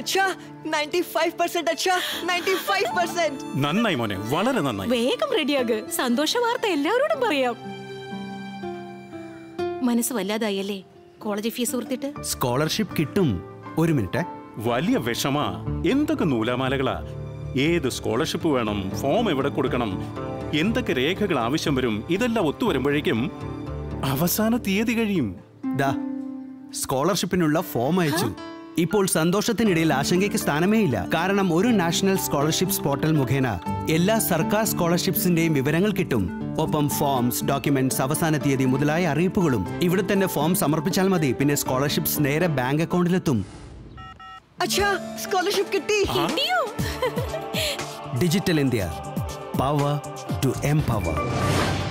അച്ഛാ 95% അച്ഛാ 95% നന്നായി മോനെ വളരെ നന്നായി വേഗം റെഡിയാക് സന്തോഷ വാർത്ത എല്ലാവരോടും പറയാം മനസ്സ് വല്ലാതായല്ലേ കോളേജ് ഫീസ് ഓർത്തിട്ട് സ്കോളർഷിപ്പ് കിട്ടും ഒരു മിനിറ്റ് വലിയ വിഷമാ എന്തൊക്കെ നൂലാമാലകളാ ഏത് സ്കോളർഷിപ്പ് വേണം ഫോം എവിടെ കൊടുക്കണം എന്തൊക്കെ രേഖകൾ ആവശ്യം വരും ഇതെല്ലാം ഒത്തുവരുമ്പോഴേക്കും അവസാന തീയതി കഴിയും ദാ സ്കോളർഷിപ്പിനുള്ള ഫോം അയച്ചു ഇപ്പോൾ സന്തോഷത്തിനിടയിൽ ആശങ്കയ്ക്ക് സ്ഥാനമേ ഇല്ല കാരണം ഒരു നാഷണൽ സ്കോളർഷിപ്സ് പോർട്ടൽ മുഖേന എല്ലാ സർക്കാർ സ്കോളർഷിപ്സിന്റെയും വിവരങ്ങൾ കിട്ടും ഒപ്പം ഫോംസ് ഡോക്യുമെന്റ്സ് അവസാന തീയതി മുതലായ അറിയിപ്പുകളും ഇവിടെ തന്നെ ഫോം സമർപ്പിച്ചാൽ മതി പിന്നെ സ്കോളർഷിപ്സ് നേരെ ബാങ്ക് അക്കൗണ്ടിലെത്തും അച്ഛാ സ്കോളർഷിപ്പ് കിട്ടി കിട്ടിയോ digital India power to empower